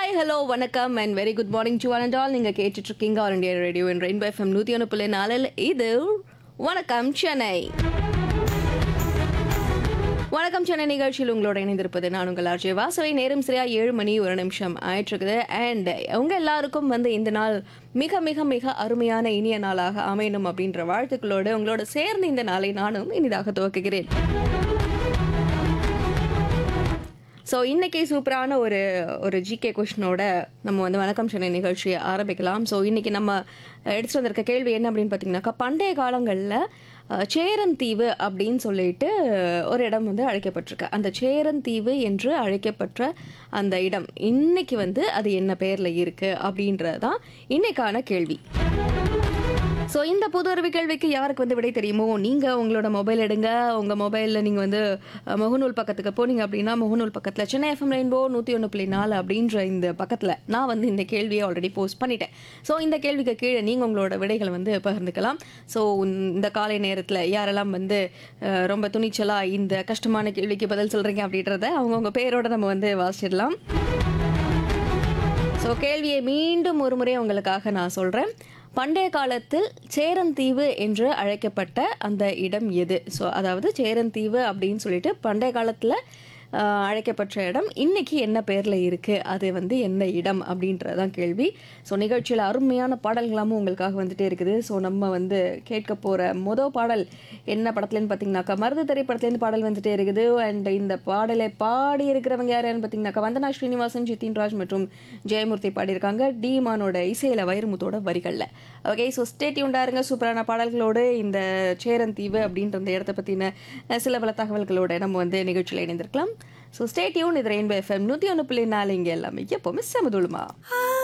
hi hello வணக்கம் and very good morning to and all நீங்கள் கேட்டுட்டு இருக்கீங்க ஆல் இண்டியா ரேடியோ என் ரெயின்போ எஃப்எம் நூற்றி ஒன்று புள்ளி நாலில் இது வணக்கம் சென்னை வணக்கம் சென்னை நிகழ்ச்சியில் உங்களோட இணைந்திருப்பது நான் உங்கள் ஆர்ஜே வாசவை நேரம் சரியா ஏழு மணி ஒரு நிமிஷம் ஆயிட்டு இருக்குது அண்ட் உங்க எல்லாருக்கும் வந்து இந்த நாள் மிக மிக மிக அருமையான இனிய நாளாக அமையணும் அப்படின்ற வாழ்த்துக்களோடு உங்களோட சேர்ந்து இந்த நாளை நானும் இனிதாக துவக்குகிறேன் ஸோ இன்னைக்கு சூப்பரான ஒரு ஒரு ஜிகே கொஷினோட நம்ம வந்து வணக்கம் சென்னை நிகழ்ச்சியை ஆரம்பிக்கலாம் ஸோ இன்னைக்கு நம்ம எடுத்துட்டு வந்திருக்க கேள்வி என்ன அப்படின்னு பார்த்தீங்கன்னாக்கா பண்டைய காலங்களில் சேரந்தீவு அப்படின்னு சொல்லிட்டு ஒரு இடம் வந்து அழைக்கப்பட்டிருக்கு அந்த சேரந்தீவு என்று அழைக்கப்பட்ட அந்த இடம் இன்னைக்கு வந்து அது என்ன பேரில் இருக்குது அப்படின்றது தான் இன்னைக்கான கேள்வி ஸோ இந்த புது அறிவு கேள்விக்கு யாருக்கு வந்து விடை தெரியுமோ நீங்கள் உங்களோட மொபைல் எடுங்க உங்கள் மொபைலில் நீங்கள் வந்து அஹ், முகநூல் பக்கத்துக்கு போனீங்க அப்படின்னா முகநூல் பக்கத்தில் சென்னை எஃப்எம் ரெயின்போ நூற்றி ஒன்று புள்ளி நாலு அப்படின்ற இந்த பக்கத்தில் நான் வந்து இந்த கேள்வியை ஆல்ரெடி போஸ்ட் பண்ணிட்டேன் ஸோ இந்த கேள்விக்கு கீழே நீங்கள் உங்களோட விடைகளை வந்து பகிர்ந்துக்கலாம் ஸோ இந்த காலை நேரத்தில் யாரெல்லாம் வந்து அஹ், ரொம்ப துணிச்சலாக இந்த கஷ்டமான கேள்விக்கு பதில் சொல்கிறீங்க அப்படின்றத அவங்கவுங்க பேரோட நம்ம வந்து வாசிடலாம் ஸோ கேள்வியை மீண்டும் ஒரு முறை உங்களுக்காக நான் சொல்கிறேன் பண்டைய காலத்தில் சேரந்தீவு என்று அழைக்கப்பட்ட அந்த இடம் எது ஸோ அதாவது சேரந்தீவு அப்படின்னு சொல்லிட்டு பண்டைய காலத்தில் ஆஹ், அழைக்கப்பட்ட இடம் இன்னைக்கு என்ன பேரில் இருக்குது அது வந்து என்ன இடம் அப்படின்றதான் கேள்வி ஸோ நிகழ்ச்சியில் அருமையான பாடல்களாமும் உங்களுக்காக வந்துட்டே இருக்குது ஸோ நம்ம வந்து கேட்க போகிற மொதல் பாடல் என்ன படத்துலன்னு பார்த்தீங்கன்னாக்கா மருது திரைப்படத்துலேருந்து பாடல் வந்துட்டே இருக்குது அண்ட் இந்த பாடலை பாடி இருக்கிறவங்க யாருன்னு பார்த்தீங்கன்னாக்கா வந்தனா ஸ்ரீனிவாசன் ஜித்தின் ராஜ் மற்றும் ஜெயமூர்த்தி பாடியிருக்காங்க டீமானோட இசையில வைரமுத்தோட வரிகளில் ஓகே ஸோ ஸ்டேட் இருங்க சூப்பரான பாடல்களோடு இந்த சேரந்தீவு அப்படின்ற அந்த இடத்த பற்றின சில பல தகவல்களோட நம்ம வந்து நிகழ்ச்சியில் இணைந்திருக்கலாம் ஸோ ஸ்டேட்யூன் இது ரெயின்போ எஃப்எம் நூற்றி ஒன்று புள்ளி நாலு இங்கே எல்லாமே எப்போவுமே சமதுளுமா ஆ